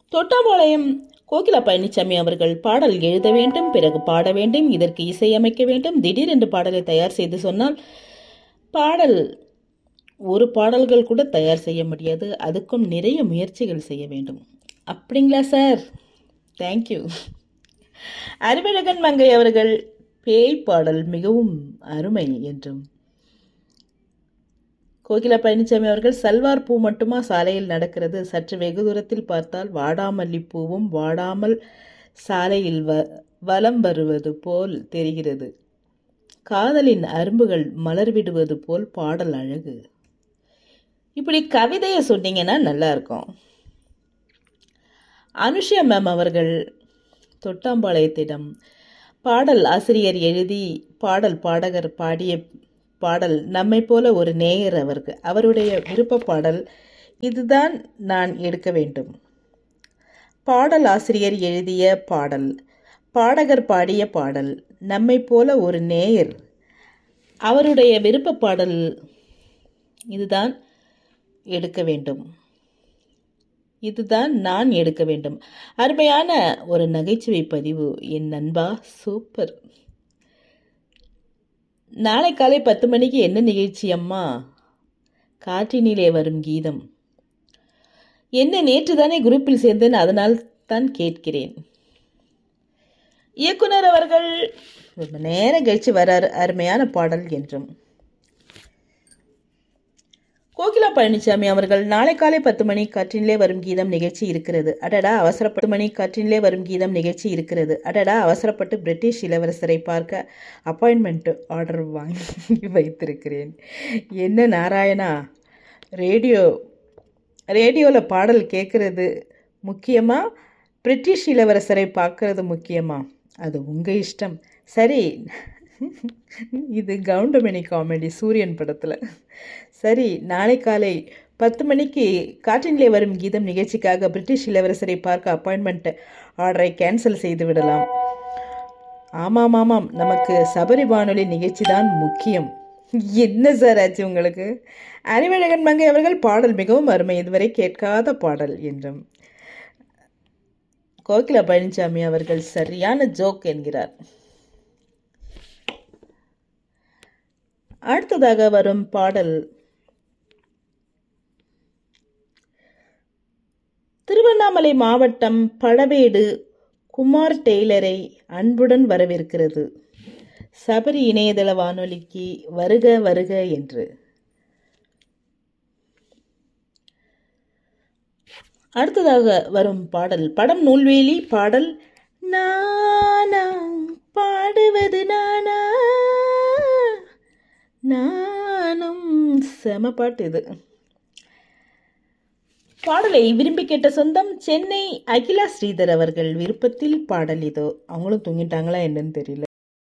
தொட்டாம்பாளையம் கோகிலா பழனிசாமி அவர்கள் பாடல் எழுத வேண்டும் பிறகு பாட வேண்டும் இதற்கு இசையமைக்க வேண்டும் திடீரென்று பாடலை தயார் செய்து சொன்னால் பாடல் ஒரு பாடல்கள் கூட தயார் செய்ய முடியாது அதுக்கும் நிறைய முயற்சிகள் செய்ய வேண்டும் அப்படிங்களா சார் தேங்க்யூ அறிவழகன் மங்கை அவர்கள் பேய் பாடல் மிகவும் அருமை என்றும் கோகிலா பழனிசாமி அவர்கள் சல்வார் பூ மட்டுமா சாலையில் நடக்கிறது சற்று வெகு தூரத்தில் பார்த்தால் வாடாமல்லி பூவும் வாடாமல் சாலையில் வ வலம் வருவது போல் தெரிகிறது காதலின் அரும்புகள் மலர் விடுவது போல் பாடல் அழகு இப்படி கவிதையை சொன்னீங்கன்னா நல்லா இருக்கும் அனுஷா மேம் அவர்கள் தொட்டாம்பாளையத்திடம் பாடல் ஆசிரியர் எழுதி பாடல் பாடகர் பாடிய பாடல் நம்மை போல ஒரு நேயர் அவருக்கு அவருடைய விருப்ப பாடல் இதுதான் நான் எடுக்க வேண்டும் பாடல் ஆசிரியர் எழுதிய பாடல் பாடகர் பாடிய பாடல் நம்மை போல ஒரு நேயர் அவருடைய விருப்ப பாடல் இதுதான் எடுக்க வேண்டும் இதுதான் நான் எடுக்க வேண்டும் அருமையான ஒரு நகைச்சுவை பதிவு என் நண்பா சூப்பர் நாளை காலை பத்து மணிக்கு என்ன நிகழ்ச்சி அம்மா காற்றினிலே வரும் கீதம் என்ன நேற்று தானே குரூப்பில் சேர்ந்தேன் அதனால் தான் கேட்கிறேன் இயக்குனர் அவர்கள் ரொம்ப நேரம் கழிச்சு வரார் அருமையான பாடல் என்றும் கோகிலா பழனிசாமி அவர்கள் நாளை காலை பத்து மணி காற்றினிலே வரும் கீதம் நிகழ்ச்சி இருக்கிறது அடடா அவசரப்பட்டு மணி காற்றினிலே வரும் கீதம் நிகழ்ச்சி இருக்கிறது அடடா அவசரப்பட்டு பிரிட்டிஷ் இளவரசரை பார்க்க அப்பாயின்மெண்ட் ஆர்டர் வாங்கி வைத்திருக்கிறேன் என்ன நாராயணா ரேடியோ ரேடியோவில் பாடல் கேட்குறது முக்கியமா பிரிட்டிஷ் இளவரசரை பார்க்கறது முக்கியமா அது உங்கள் இஷ்டம் சரி இது கவுண்டமணி காமெடி சூரியன் படத்தில் சரி நாளை காலை பத்து மணிக்கு காற்றினிலே வரும் கீதம் நிகழ்ச்சிக்காக பிரிட்டிஷ் இளவரசரை பார்க்க அப்பாயின்மெண்ட் ஆர்டரை கேன்சல் செய்து விடலாம் ஆமாம் ஆமாம் நமக்கு சபரி வானொலி நிகழ்ச்சி தான் முக்கியம் என்ன சார் ஆச்சு உங்களுக்கு அறிவழகன் மங்கை அவர்கள் பாடல் மிகவும் அருமை இதுவரை கேட்காத பாடல் என்றும் கோகிலா பழனிசாமி அவர்கள் சரியான ஜோக் என்கிறார் அடுத்ததாக வரும் பாடல் திருவண்ணாமலை மாவட்டம் பழவேடு குமார் டெய்லரை அன்புடன் வரவேற்கிறது சபரி இணையதள வானொலிக்கு வருக வருக என்று அடுத்ததாக வரும் பாடல் படம் நூல்வேலி பாடல் நானா பாடுவது நானா நானும் செம பாட்டு இது பாடலை விரும்பி கேட்ட சொந்தம் சென்னை அகிலா ஸ்ரீதர் அவர்கள் விருப்பத்தில் பாடல் இதோ அவங்களும் தூங்கிட்டாங்களா என்னன்னு தெரியல